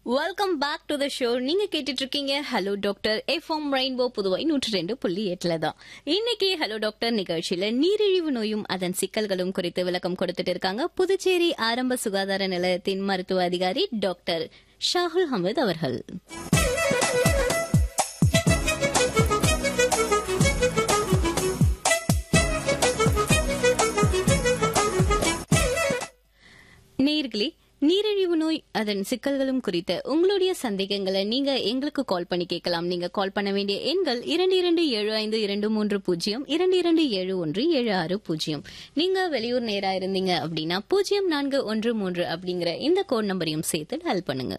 Welcome back to the show நீங்க கேட்டுட்டு இருக்கீங்க hello doctor FM rainbow Puduvai நூற்றி ரெண்டு புள்ளி எட்டுல தான் இன்னைக்கு ஹலோ டாக்டர் நிகழ்ச்சியில நீரிழிவு நோயும் அதன் சிக்கல்களும் குறித்து விளக்கம் கொடுத்துட்டு இருக்காங்க புதுச்சேரி ஆரம்ப சுகாதார நிலையத்தின் மருத்துவ அதிகாரி டாக்டர் ஷாகுல் ஹமீத் அவர்கள் நேர்களே நீரிழிவு நோய் அதன் சிக்கல்களும் குறித்த உங்களுடைய சந்தேகங்களை நீங்க எங்களுக்கு கால் பண்ணி கேட்கலாம் நீங்க கால் பண்ண வேண்டிய எண்கள் இரண்டு இரண்டு ஏழு ஐந்து இரண்டு மூன்று பூஜ்ஜியம் இரண்டு இரண்டு ஏழு ஒன்று ஏழு ஆறு பூஜ்ஜியம் நீங்க வெளியூர் நேரா இருந்தீங்க அப்படின்னா பூஜ்ஜியம் நான்கு ஒன்று மூன்று அப்படிங்கிற இந்த கோட் நம்பரையும் சேர்த்து டயல் பண்ணுங்க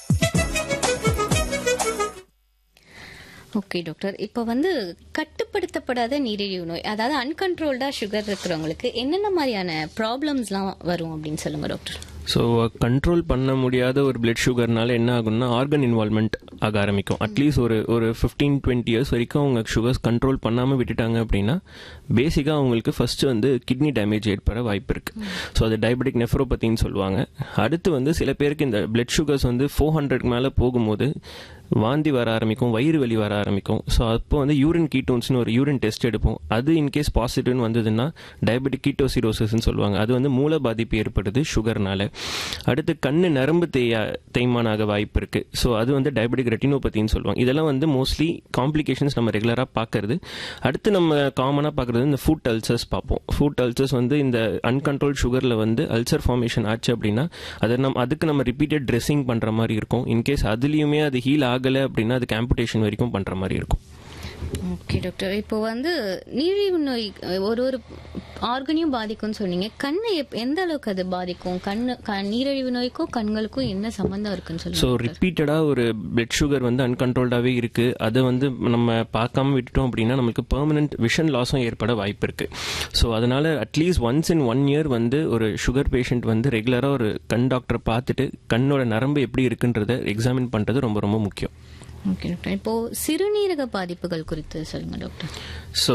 ஓகே டாக்டர் இப்போ வந்து கட்டுப்படுத்தப்படாத நீரிழிவு நோய் அதாவது அன்கண்ட்ரோல்டா சுகர் இருக்கிறவங்களுக்கு என்னென்ன மாதிரியான ப்ராப்ளம்ஸ்லாம் வரும் அப்படின்னு சொல்லுங்க டாக்டர் ஸோ கண்ட்ரோல் பண்ண முடியாத ஒரு பிளட் சுகர்னால என்ன ஆகும்னா ஆர்கன் இன்வால்மெண்ட் ஆக ஆரம்பிக்கும் அட்லீஸ்ட் ஒரு ஒரு ஃபிஃப்டீன் டுவெண்ட்டி இயர்ஸ் வரைக்கும் அவங்க சுகர்ஸ் கண்ட்ரோல் பண்ணாமல் விட்டுட்டாங்க அப்படின்னா பேசிக்காக அவங்களுக்கு ஃபர்ஸ்ட் வந்து கிட்னி டேமேஜ் ஏற்பட வாய்ப்பு இருக்கு ஸோ அது டயபெட்டிக் நெஃப்ரோபத்தின்னு சொல்லுவாங்க அடுத்து வந்து சில பேருக்கு இந்த பிளட் சுகர்ஸ் வந்து ஃபோர் ஹண்ட்ரட்க்கு மேலே போகும்போது வாந்தி வர ஆரம்பிக்கும் வயிறு வலி வர ஆரம்பிக்கும் ஸோ அப்போ வந்து யூரின் கீட்டோன்ஸ்னு ஒரு யூரின் டெஸ்ட் எடுப்போம் அது இன்கேஸ் பாசிட்டிவ்னு வந்ததுன்னா டயபெட்டிக் கீட்டோசிரோசிஸ்ன்னு சொல்லுவாங்க அது வந்து மூல பாதிப்பு ஏற்படுது சுகர்னால அடுத்து கண்ணு நரம்பு தேயா தேய்மானாக வாய்ப்பு இருக்கு ஸோ அது வந்து டயபெட்டிக் ரெட்டினோபதின்னு சொல்லுவாங்க இதெல்லாம் வந்து மோஸ்ட்லி காம்ப்ளிகேஷன்ஸ் நம்ம ரெகுலராக பார்க்கறது அடுத்து நம்ம காமனாக பார்க்கறது இந்த ஃபுட் அல்சர்ஸ் பார்ப்போம் ஃபுட் அல்சர்ஸ் வந்து இந்த அன்கண்ட்ரோல் சுகரில் வந்து அல்சர் ஃபார்மேஷன் ஆச்சு அப்படின்னா அதை நம்ம அதுக்கு நம்ம ரிப்பீட்டட் ட்ரெஸ்ஸிங் பண்ணுற மாதிரி இருக்கும் இன்கேஸ் அதுலேயுமே அது ஹீல் ஆகலை அப்படின்னா அதுக்கு ஆம்புடேஷன் வரைக்கும் பண்ணுற மாதிரி இருக்கும் ஓகே டாக்டர் இப்போ வந்து நீரிழிவு நோய் அஹ், ஒரு ஒரு ஆர்கனையும் பாதிக்கும்னு சொன்னீங்க கண்ணை எப்- எந்த அளவுக்கு அது பாதிக்கும் கண்ணு க- நீரிழிவு நோய்க்கும் கண்களுக்கும் என்ன சம்பந்தம் இருக்குன்னு ஸோ சொல்லுங்க ரிப்பீட்டடாக ஒரு பிளட் சுகர் வந்து அன்கண்ட்ரோல்டாகவே இருக்கு அதை வந்து நம்ம பார்க்காம விட்டுட்டோம் அப்படின்னா நமக்கு பெர்மனன்ட் விஷன் லாஸும் ஏற்பட வாய்ப்பு இருக்கு ஸோ அதனால at least once in one year வந்து ஒரு சுகர் பேஷண்ட் வந்து ரெகுலராக ஒரு கண் டாக்டரை பார்த்துட்டு கண்ணோட நரம்பு எப்படி இருக்குன்றதை எக்ஸாமின் பண்ணுறது ரொம்ப ரொம்ப முக்கியம் ஓகே டாக்டர் இப்போ சிறுநீரக பாதிப்புகள் குறித்து சொல்லுங்க டாக்டர் ஸோ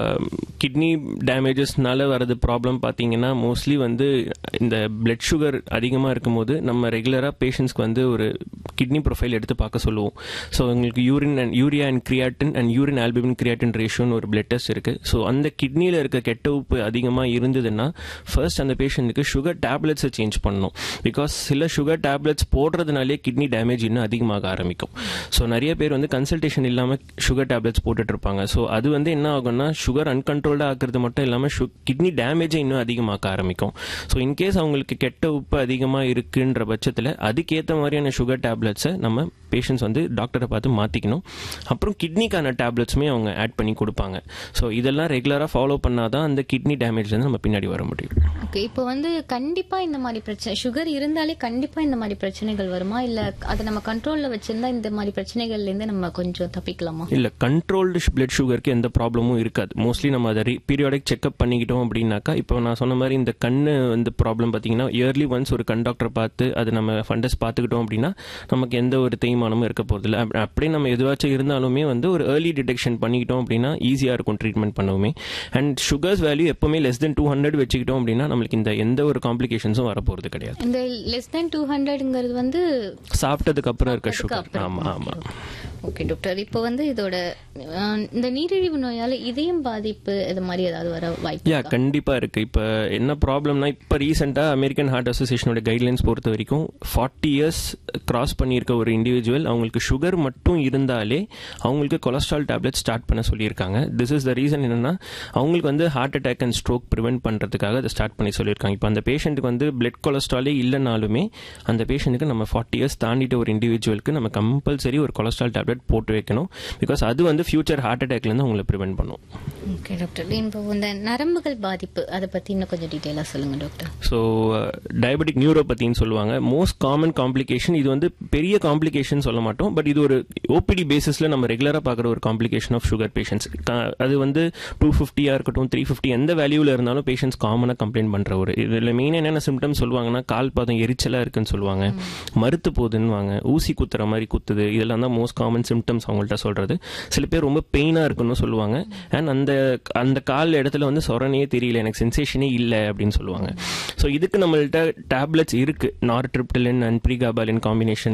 கிட்னி டேமேஜஸ்னால வரது ப்ராப்ளம் பார்த்தீங்கன்னா மோஸ்ட்லி வந்து இந்த பிளட் சுகர் அதிகமாக இருக்கும்போது நம்ம ரெகுலராக பேஷண்ட்ஸ்க்கு வந்து ஒரு கிட்னி ப்ரொஃபைல் எடுத்து பார்க்க சொல்லுவோம் ஸோ உங்களுக்கு urine and urea and creatinine and urine albumin creatinine ரேஷியோன்னு ஒரு பிளட் டெஸ்ட் இருக்குது ஸோ அந்த கிட்னியில் இருக்க கெட்ட உப்பு அதிகமாக இருந்ததுன்னா ஃபர்ஸ்ட் அந்த பேஷண்ட்டுக்கு சுகர் டேப்லெட்ஸை சேஞ்ச் பண்ணணும் பிகாஸ் சில சுகர் டேப்லெட்ஸ் போடுறதுனாலே கிட்னி டேமேஜ் இன்னும் அதிகமாக ஆரம்பிக்கும் ஸோ நிறைய பேர் வந்து கன்சல்டேஷன் இல்லாமல் சுகர் டேப்லெட்ஸ் போட்டுட்டு இருப்பாங்க ஸோ அது வந்து என்ன ஆகும்னா சுகர் அன்கண்ட்ரோல்டாக ஆக்குறது மட்டும் இல்லாமல் கிட்னி டேமேஜை இன்னும் அதிகமாக்க ஆரம்பிக்கும் ஸோ இன்கேஸ் அவங்களுக்கு கெட்ட உப்பு அதிகமாக இருக்குன்ற பட்சத்தில் அதுக்கேற்ற மாதிரியான சுகர் டேப்லெட்ஸை நம்ம பேஷண்ட்ஸ் வந்து டாக்டரை பார்த்து மாற்றிக்கணும் அப்புறம் கிட்னிக்கான டேப்லெட்ஸுமே அவங்க ஆட் பண்ணி கொடுப்பாங்க ஸோ இதெல்லாம் ரெகுலராக ஃபாலோ பண்ணாதான் அந்த கிட்னி டேமேஜ்லேருந்து நம்ம பின்னாடி வர முடியும் ஓகே இப்போ வந்து கண்டிப்பா இந்த மாதிரி பிரச்சனை சுகர் இருந்தாலே கண்டிப்பா இந்த மாதிரி பிரச்சனைகள் வருமா இல்ல அதை நம்ம கண்ட்ரோல்ல வச்சிருந்தா இந்த மாதிரி பிரச்சனைகள்ல இருந்து நம்ம கொஞ்சம் தப்பிக்கலாமா இல்லை கண்ட்ரோல்டு பிளட் சுகருக்கு எந்த ப்ராப்ளமும் இருக்காது மோஸ்ட்லி நம்ம அதை பீரியாடிக் செக்அப் பண்ணிக்கிட்டோம் அப்படின்னாக்கா இப்போ நான் சொன்ன மாதிரி இந்த கண்ணு வந்து ப்ராப்ளம் பார்த்தீங்கன்னா இயர்லி ஒன்ஸ் ஒரு கண் டாக்டர் பார்த்து அது நம்ம ஃபண்டஸ் பார்த்துக்கிட்டோம் அப்படின்னா நமக்கு எந்த ஒரு தேய்மானமும் இருக்க போகிறதில்ல அப்படியே நம்ம எதுவாச்சும் இருந்தாலுமே வந்து ஒரு ஏர்லி டிடெக்ஷன் பண்ணிக்கிட்டோம் அப்படின்னா ஈஸியாக இருக்கும் ட்ரீட்மெண்ட் பண்ணவுமே அண்ட் சுகர்ஸ் வேல்யூ எப்பவுமே லெஸ் தென் டூ ஹண்ட்ரட் வச்சுக்கிட்டோம் அப்படின்னா நம்மளுக்கு இந்த எந்த ஒரு காம்ப்ளிகேஷன்ஸும் வரப்போகிறது கிடையாது இந்த லெஸ் தேன் டூ ஹண்ட்ரட்ங்கிறது வந்து சாப்பிட்டதுக்கு அப்புறம் இருக்க சுகர் அப்புறம். ஆமாம் ஆமாம் ஓகே டாக்டர் இப்போ வந்து இதோட அஹ், இந்த நீரிழிவு நோயால இதயம் பாதிப்பு இது மாதிரி ஏதாவது வர வாய்ப்பு யா கண்டிப்பா இருக்கு இப்ப என்ன ப்ராப்ளம்னா இப்ப ரீசெண்டா அமெரிக்கன் ஹார்ட் அசோசியேஷனோட கைட்லைன்ஸ் பொறுத்த வரைக்கும் ஃபார்ட்டி இயர்ஸ் கிராஸ் பண்ணியிருக்க ஒரு இண்டிவிஜுவல் அவங்களுக்கு சுகர் மட்டும் இருந்தாலே அவங்களுக்கு கொலஸ்ட்ரால் டேப்லெட் ஸ்டார்ட் பண்ண சொல்லியிருக்காங்க திஸ் இஸ் த ரீசன் என்னன்னா அவங்களுக்கு வந்து heart attack and stroke prevent பண்றதுக்காக அதை ஸ்டார்ட் பண்ணி சொல்லியிருக்காங்க இப்போ அந்த பேஷண்ட்டுக்கு வந்து பிளட் கொலஸ்ட்ராலே இல்லைனாலுமே அந்த பேஷண்ட்டுக்கு நம்ம ஃபார்ட்டி இயர்ஸ் தாண்டிட்ட ஒரு இண்டிவிஜுவலுக்கு நம்ம கம்பல்சரி ஒரு கொலஸ்ட்ரால் டேப்லெட் போட்டு வைக்கணும் பிகாஸ் அது வந்து ஃபியூச்சர் ஹார்ட் அட்டாக்லேருந்து அவங்களை ப்ரிவென்ட் பண்ணும் ஓகே டாக்டர் இப்போ இந்த நரம்புகள் பாதிப்பு அதை பத்தி இன்னும் கொஞ்சம் டீட்டெயிலா சொல்லுங்க டாக்டர் ஸோ டயபெட்டிக் நியூரோபத்தின்னு சொல்லுவாங்க மோஸ்ட் காமன் காம்ப்ளிகேஷன் இது வந்து பெரிய காம்ப்ளிகேஷன் சொல்ல மாட்டோம் பட் இது ஒரு ஓபிடி பேசிஸில் நம்ம ரெகுலராக பார்க்குற ஒரு காம்ப்ளிகேஷன் ஆஃப் சுகர் பேஷண்ட்ஸ் அது வந்து டூ ஃபிஃப்டியாக இருக்கட்டும் த்ரீ ஃபிஃப்டி எந்த வேல்யூவில் இருந்தாலும் பேஷண்ட்ஸ் காமனாக கம்ப்ளைண்ட் பண்ணுற ஒரு இதில் மெயின் என்னென்ன சிம்டம்ஸ் சொல்லுவாங்கன்னா கால் பாதம் எரிச்சலாக இருக்குன்னு சொல்லுவாங்க மறுத்து போகுதுன்னுவாங்க ஊசி குத்துற மாதிரி குத்துது இதெல்லாம் தான் மோஸ்ட் காமன் சிம்டம்ஸ் அவங்கள்ட்ட சொல்கிறது சில பேர் ரொம்ப பெயினாக இருக்குன்னு சொல்லுவாங்க அண்ட் அந்த அந்த கால் இடத்துல வந்து சொரணையே தெரியல எனக்கு சென்சேஷனே இல்லை அப்படின்னு சொல்லுவாங்க ஸோ இதுக்கு நம்மள்ட்ட டேப்லெட்ஸ் இருக்கு நார் ட்ரிப்டலின் அண்ட் ப்ரீகாபாலின் காம்பினேஷன்